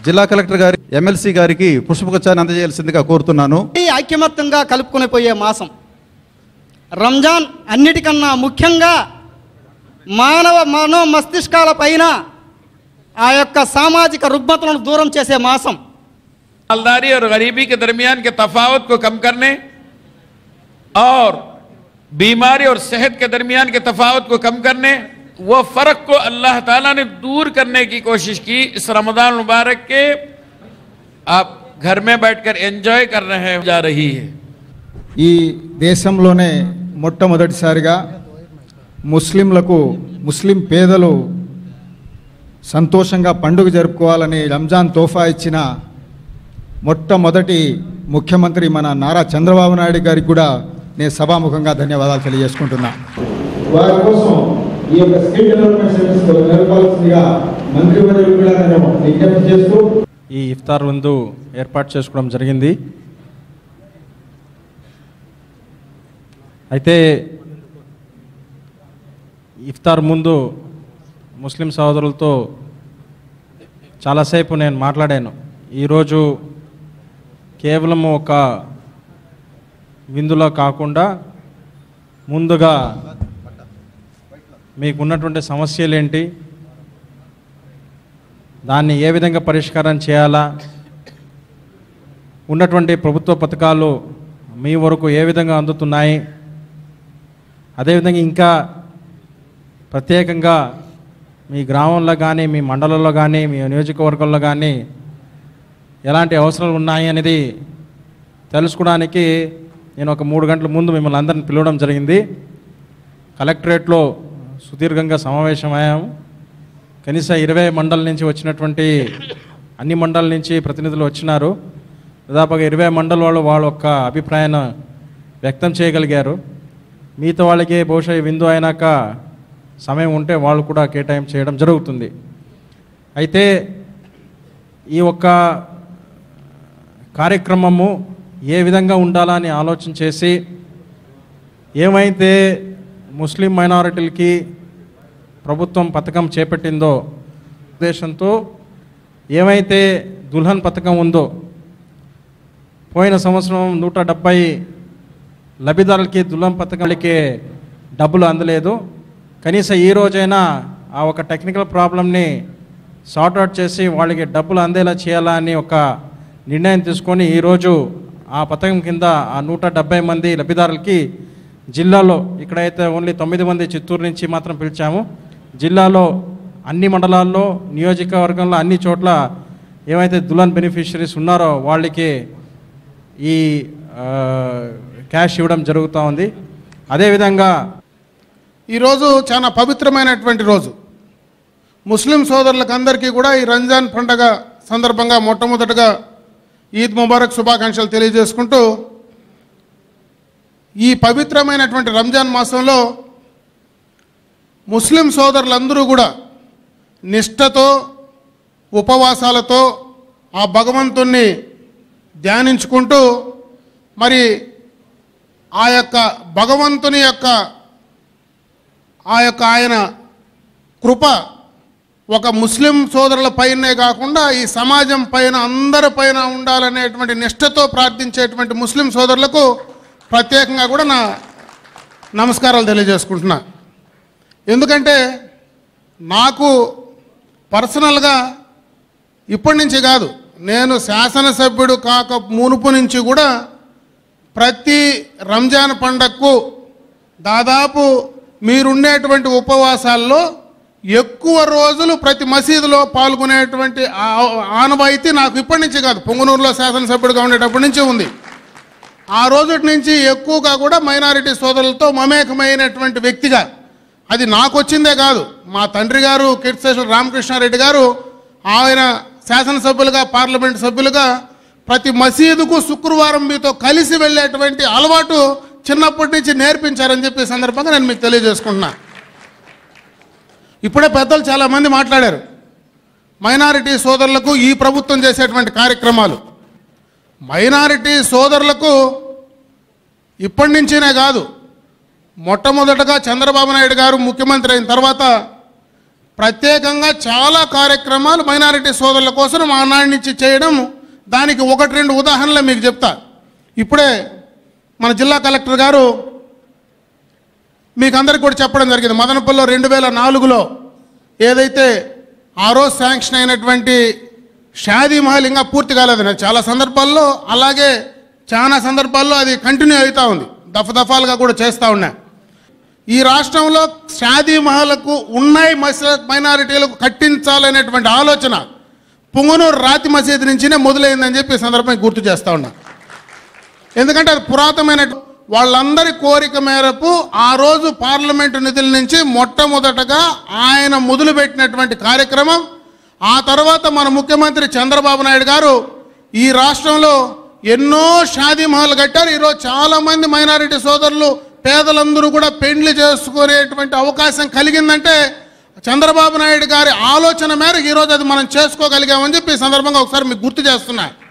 జిల్లా కలెక్టర్ గారి ఎమ్మెల్సీ గారికి పుష్పగుచ్చాన్ని అందజేయాల్సిందిగా కోరుతున్నాను ఈ ఐక్యమత్యంగా కలుపుకొని పోయే మాసం రంజాన్ అన్నిటికన్నా ముఖ్యంగా మానవ మనో మస్తిష్కాల పైన ఆ యొక్క సామాజిక రుగ్మతలను దూరం చేసే మాసం मालदारी और गरीबी के दरमियान के तफावत को कम करने और बीमारी और सेहत के दरमियान के तफावत को कम करने वो फर्क को अल्लाह ताला ने दूर करने की कोशिश की इस रमजान मुबारक के आप घर में बैठकर एंजॉय कर रहे हैं जा रही है ఈ దేశంలోనే మొట్టమొదటిసారిగా ముస్లింలకు ముస్లిం పేదలు సంతోషంగా పండుగ జరుపుకోవాలని రంజాన్ తోఫా ఇచ్చిన మొట్టమొదటి ముఖ్యమంత్రి మన నారా చంద్రబాబు నాయుడు గారికి కూడా నేను సభాముఖంగా ధన్యవాదాలు తెలియజేసుకుంటున్నా వారి కోసం ఈ యొక్క స్కిల్ డెవలప్మెంట్ సర్వీస్ జరపాల్సిందిగా మంత్రివర్యులు కూడా నేను విజ్ఞప్తి చేస్తూ ఈ ఇఫ్తార్ విందు ఏర్పాటు చేసుకోవడం జరిగింది అయితే ఇఫ్తార్ ముందు ముస్లిం సోదరులతో చాలాసేపు నేను మాట్లాడాను ఈరోజు కేవలం ఒక విందులో కాకుండా ముందుగా మీకున్నటువంటి సమస్యలు ఏంటి దాన్ని ఏ విధంగా పరిష్కారం చేయాలా ఉన్నటువంటి ప్రభుత్వ పథకాలు మీ వరకు ఏ విధంగా అందుతున్నాయి అదేవిధంగా ఇంకా ప్రత్యేకంగా మీ గ్రామంలో కానీ మీ మండలంలో కానీ మీ నియోజకవర్గంలో కానీ ఎలాంటి అవసరాలు ఉన్నాయి అనేది తెలుసుకోవడానికి నేను ఒక మూడు గంటల ముందు మిమ్మల్ని అందరిని పిలవడం జరిగింది కలెక్టరేట్లో సుదీర్ఘంగా సమావేశమయ్యాము కనీసం ఇరవై మండల నుంచి వచ్చినటువంటి అన్ని మండల నుంచి ప్రతినిధులు వచ్చినారు దాదాపుగా ఇరవై మండల వాళ్ళు వాళ్ళ యొక్క అభిప్రాయాన్ని వ్యక్తం చేయగలిగారు మిగతా వాళ్ళకి బహుశా ఈ విందు అయినాక సమయం ఉంటే వాళ్ళు కూడా కేటాయింపు చేయడం జరుగుతుంది అయితే ఈ ఒక్క కార్యక్రమము ఏ విధంగా ఉండాలని ఆలోచన చేసి ఏమైతే ముస్లిం మైనారిటీలకి ప్రభుత్వం పథకం చేపట్టిందో ఉద్దేశంతో ఏమైతే దుల్హన్ పథకం ఉందో పోయిన సంవత్సరం నూట డెబ్బై లబ్ధిదారులకి దుల్హన్ పథకాలకి డబ్బులు అందలేదు కనీసం ఈ రోజైనా ఆ ఒక టెక్నికల్ ప్రాబ్లమ్ని సార్ట్అవుట్ చేసి వాళ్ళకి డబ్బులు అందేలా చేయాలా అని ఒక నిర్ణయం తీసుకొని ఈరోజు ఆ పథకం కింద ఆ నూట డెబ్బై మంది లబ్ధిదారులకి జిల్లాలో ఇక్కడైతే ఓన్లీ తొమ్మిది మంది చిత్తూరు నుంచి మాత్రం పిలిచాము జిల్లాలో అన్ని మండలాల్లో నియోజకవర్గంలో అన్ని చోట్ల ఏమైతే దులాన్ బెనిఫిషరీస్ ఉన్నారో వాళ్ళకి ఈ ఆ, క్యాష్ ఇవ్వడం జరుగుతూ ఉంది అదేవిధంగా ఈరోజు చాలా పవిత్రమైనటువంటి రోజు ముస్లిం సోదరులకు అందరికీ కూడా ఈ రంజాన్ పండగ సందర్భంగా మొట్టమొదటగా ఈద్ ముబారక్ శుభాకాంక్షలు తెలియజేసుకుంటూ ఈ పవిత్రమైనటువంటి రంజాన్ మాసంలో ముస్లిం సోదరులందరూ కూడా నిష్ఠతో ఉపవాసాలతో ఆ భగవంతుణ్ణి ధ్యానించుకుంటూ మరి ఆ యొక్క భగవంతుని యొక్క ఆ యొక్క ఆయన కృప ఒక ముస్లిం సోదరుల పైనే కాకుండా ఈ సమాజం పైన అందరి పైన ఉండాలనేటువంటి నిష్ఠతో ప్రార్థించేటువంటి ముస్లిం సోదరులకు ప్రత్యేకంగా కూడా నా నమస్కారాలు తెలియజేసుకుంటున్నా ఎందుకంటే నాకు పర్సనల్గా ఇప్పటి నుంచి కాదు నేను శాసనసభ్యుడు కాక మునుపు నుంచి కూడా ప్రతి రంజాన్ పండగకు దాదాపు మీరుండేటువంటి ఉపవాసాల్లో ఎక్కువ రోజులు ప్రతి మసీదులో పాల్గొనేటువంటి ఆ- ఆనవాయితీ నాకు ఇప్పటి నుంచి కాదు పొంగనూరులో శాసనసభ్యుడిగా ఉండేటప్పటి నుంచి ఉంది ఆ రోజు నుంచి ఎక్కువగా కూడా మైనారిటీ సోదరులతో మమేకమైనటువంటి వ్యక్తిగా అది నాకు వచ్చిందే కాదు మా తండ్రి గారు కీర్తిశేషులు రామకృష్ణారెడ్డి గారు ఆయన శాసనసభ్యులుగా పార్లమెంట్ సభ్యులుగా ప్రతి మసీదుకు శుక్రవారం మీతో కలిసి వెళ్ళేటువంటి అలవాటు చిన్నప్పటి నుంచి నేర్పించారని చెప్పి ఈ సందర్భంగా నేను మీకు తెలియజేసుకుంటున్నా ఇప్పుడే పెద్దలు చాలామంది మాట్లాడారు మైనారిటీ సోదరులకు ఈ ప్రభుత్వం చేసేటువంటి కార్యక్రమాలు మైనారిటీ సోదరులకు ఇప్పటి నుంచినే కాదు మొట్టమొదటగా చంద్రబాబు నాయుడు గారు ముఖ్యమంత్రి అయిన తర్వాత ప్రత్యేకంగా చాలా కార్యక్రమాలు మైనారిటీ సోదరుల కోసం ఆనాటి నుంచి చేయడం దానికి ఒకటి రెండు ఉదాహరణలు మీకు చెప్తా ఇప్పుడే మన జిల్లా కలెక్టర్ గారు మీకు అందరికి కూడా చెప్పడం జరిగింది మదనపల్లిలో రెండు వేల నాలుగులో ఏదైతే ఆ రోజు శాంక్షన్ అయినటువంటి షాదీ మహల్ ఇంకా పూర్తి కాలేదు చాలా సందర్భాల్లో అలాగే చాలా సందర్భాల్లో అది కంటిన్యూ అవుతూ ఉంది దఫ దఫాలుగా కూడా చేస్తూ ఉన్నా ఈ రాష్ట్రంలో షాదీ మహల్కు ఉన్నాయి మస- మైనారిటీలకు కట్టించాలనేటువంటి ఆలోచన పుంగనూరు రాతి మసీదు నుంచినే మొదలైందని చెప్పి ఈ సందర్భంగా గుర్తు చేస్తూ ఉన్నా ఎందుకంటే అది పురాతనమైన వాళ్ళందరి కోరిక మేరకు ఆ రోజు పార్లమెంటు నిధుల నుంచి మొట్టమొదటగా ఆయన మొదలుపెట్టినటువంటి కార్యక్రమం ఆ తర్వాత మన ముఖ్యమంత్రి చంద్రబాబు నాయుడు గారు ఈ రాష్ట్రంలో ఎన్నో షాదీ మహల్ కట్టారు ఈరోజు చాలామంది మైనారిటీ సోదరులు పేదలందరూ కూడా పెండ్లి చేసుకునేటువంటి అవకాశం కలిగిందంటే చంద్రబాబు నాయుడు గారి ఆలోచన మేరకు ఈరోజు అది మనం చేసుకోగలిగామని చెప్పి ఈ సందర్భంగా ఒకసారి మీకు గుర్తు చేస్తున్నా